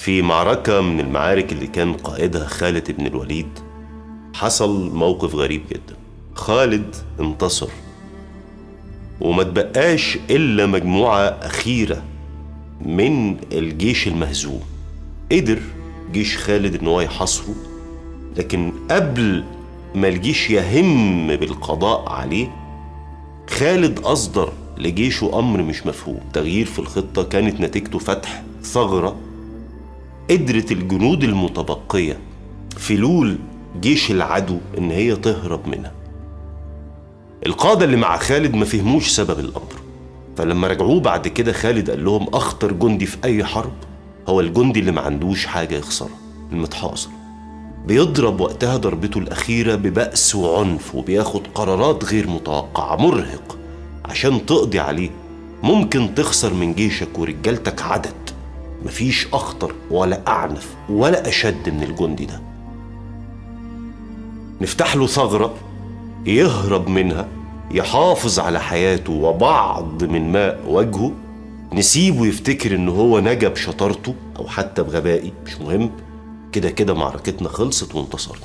في معركة من المعارك اللي كان قائدها خالد بن الوليد حصل موقف غريب جدا خالد انتصر وما تبقاش إلا مجموعة أخيرة من الجيش المهزوم قدر جيش خالد إن هو يحاصره لكن قبل ما الجيش يهم بالقضاء عليه خالد أصدر لجيشه أمر مش مفهوم تغيير في الخطة كانت نتيجته فتح ثغرة قدرت الجنود المتبقية فلول جيش العدو إن هي تهرب منها القادة اللي مع خالد ما فهموش سبب الأمر فلما رجعوه بعد كده خالد قال لهم أخطر جندي في أي حرب هو الجندي اللي ما عندوش حاجة يخسرها المتحاصر بيضرب وقتها ضربته الأخيرة ببأس وعنف وبياخد قرارات غير متوقعة مرهق عشان تقضي عليه ممكن تخسر من جيشك ورجالتك عدد مفيش أخطر ولا أعنف ولا أشد من الجندي ده نفتح له ثغرة يهرب منها يحافظ على حياته وبعض من ماء وجهه نسيبه يفتكر ان هو نجا بشطارته او حتى بغبائي مش مهم كده كده معركتنا خلصت وانتصرنا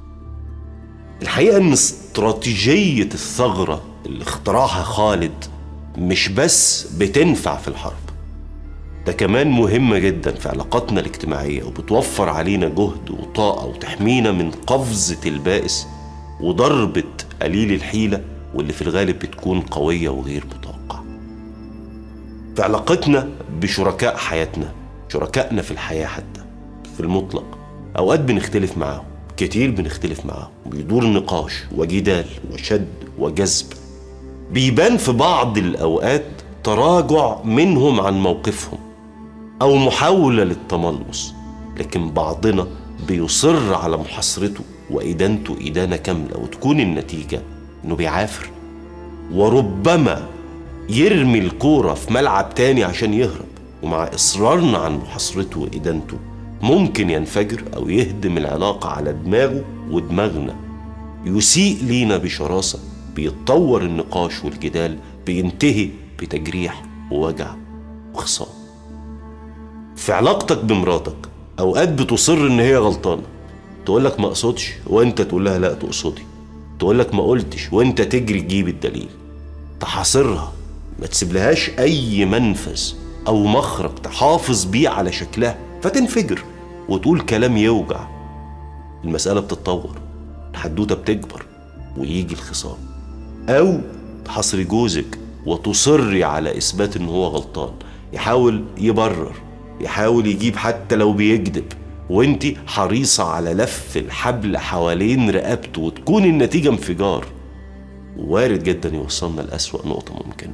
الحقيقة ان استراتيجية الثغرة اللي اخترعها خالد مش بس بتنفع في الحرب ده كمان مهمة جدا في علاقاتنا الاجتماعية وبتوفر علينا جهد وطاقة وتحمينا من قفزة البائس وضربة قليل الحيلة واللي في الغالب بتكون قوية وغير متوقعة في علاقتنا بشركاء حياتنا شركائنا في الحياة حتى في المطلق أوقات بنختلف معاهم كتير بنختلف معاهم بيدور نقاش وجدال وشد وجذب بيبان في بعض الأوقات تراجع منهم عن موقفهم أو محاولة للتملص لكن بعضنا بيصر على محاصرته وإدانته إدانة كاملة وتكون النتيجة إنه بيعافر وربما يرمي الكورة في ملعب تاني عشان يهرب ومع إصرارنا عن محاصرته وإدانته ممكن ينفجر أو يهدم العلاقة على دماغه ودماغنا يسيء لينا بشراسة بيتطور النقاش والجدال بينتهي بتجريح ووجع وخصام في علاقتك بمراتك أوقات بتصر إن هي غلطانة تقول لك ما اقصدش وانت تقول لها لا تقصدي تقول لك ما قلتش وانت تجري تجيب الدليل تحاصرها ما تسيبلهاش اي منفذ او مخرج تحافظ بيه على شكلها فتنفجر وتقول كلام يوجع المسألة بتتطور الحدوتة بتكبر ويجي الخصام أو تحاصري جوزك وتصري على إثبات إن هو غلطان يحاول يبرر يحاول يجيب حتى لو بيكذب وانت حريصة على لف الحبل حوالين رقبته وتكون النتيجة انفجار وارد جدا يوصلنا لأسوأ نقطة ممكنة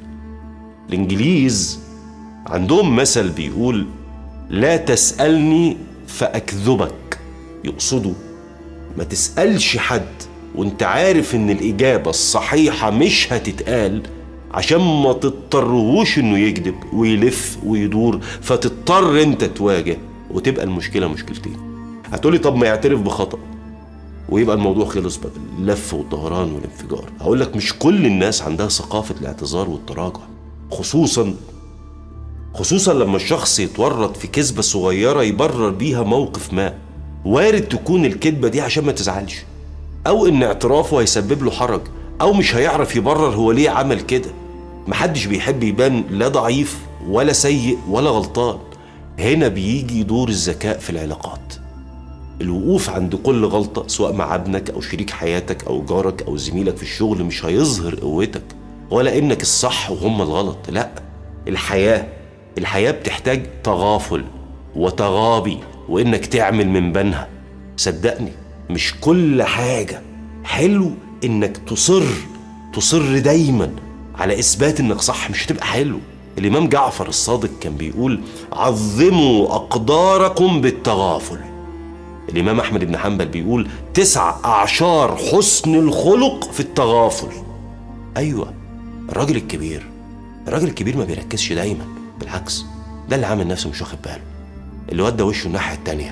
الإنجليز عندهم مثل بيقول لا تسألني فأكذبك يقصدوا ما تسألش حد وانت عارف ان الإجابة الصحيحة مش هتتقال عشان ما تضطرهوش انه يكذب ويلف ويدور فتضطر انت تواجه وتبقى المشكلة مشكلتين هتقولي طب ما يعترف بخطأ ويبقى الموضوع خلص بقى اللف والدهران والانفجار هقول لك مش كل الناس عندها ثقافة الاعتذار والتراجع خصوصا خصوصا لما الشخص يتورط في كذبة صغيرة يبرر بيها موقف ما وارد تكون الكذبة دي عشان ما تزعلش أو إن اعترافه هيسبب له حرج أو مش هيعرف يبرر هو ليه عمل كده محدش بيحب يبان لا ضعيف ولا سيء ولا غلطان هنا بيجي دور الذكاء في العلاقات الوقوف عند كل غلطة سواء مع ابنك أو شريك حياتك أو جارك أو زميلك في الشغل مش هيظهر قوتك ولا إنك الصح وهم الغلط لا الحياة الحياة بتحتاج تغافل وتغابي وإنك تعمل من بنها صدقني مش كل حاجة حلو إنك تصر تصر دايما على إثبات إنك صح مش هتبقى حلو الإمام جعفر الصادق كان بيقول عظموا أقداركم بالتغافل الإمام أحمد بن حنبل بيقول تسع أعشار حسن الخلق في التغافل أيوة الراجل الكبير الراجل الكبير ما بيركزش دايما بالعكس ده اللي عامل نفسه مش واخد باله اللي ودى وشه الناحية التانية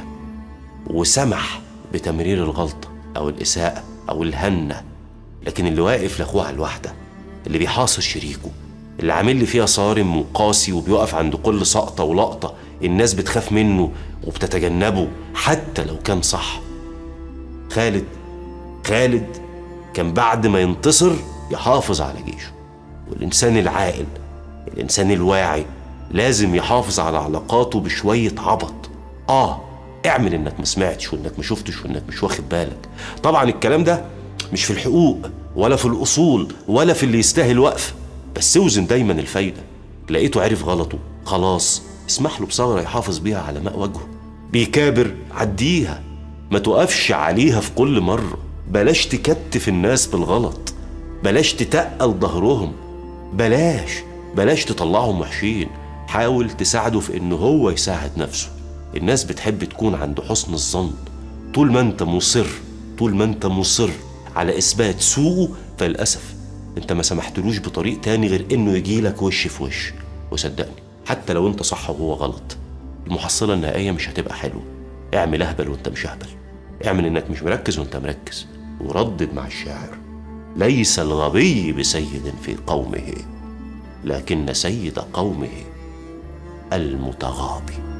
وسمح بتمرير الغلطة أو الإساءة أو الهنة لكن اللي واقف لأخوه على الواحدة اللي بيحاصر شريكه اللي عامل لي فيها صارم وقاسي وبيقف عند كل سقطة ولقطة الناس بتخاف منه وبتتجنبه حتى لو كان صح خالد خالد كان بعد ما ينتصر يحافظ على جيشه والإنسان العاقل الإنسان الواعي لازم يحافظ على علاقاته بشوية عبط آه اعمل إنك ما سمعتش وإنك ما شفتش وإنك مش واخد بالك طبعا الكلام ده مش في الحقوق ولا في الأصول ولا في اللي يستاهل وقف بس اوزن دايما الفايدة لقيته عرف غلطه خلاص اسمح له بثغرة يحافظ بيها على ماء وجهه بيكابر عديها ما تقفش عليها في كل مرة بلاش تكتف الناس بالغلط بلاش تتقل ظهرهم بلاش بلاش تطلعهم وحشين حاول تساعده في انه هو يساعد نفسه الناس بتحب تكون عند حسن الظن طول ما انت مصر طول ما انت مصر على اثبات سوءه فللاسف انت ما سمحتلوش بطريق تاني غير انه يجيلك وش في وش وصدقني حتى لو انت صح وهو غلط المحصلة النهائية مش هتبقى حلوة اعمل اهبل وانت مش اهبل اعمل انك مش مركز وانت مركز وردد مع الشاعر ليس الغبي بسيد في قومه لكن سيد قومه المتغابي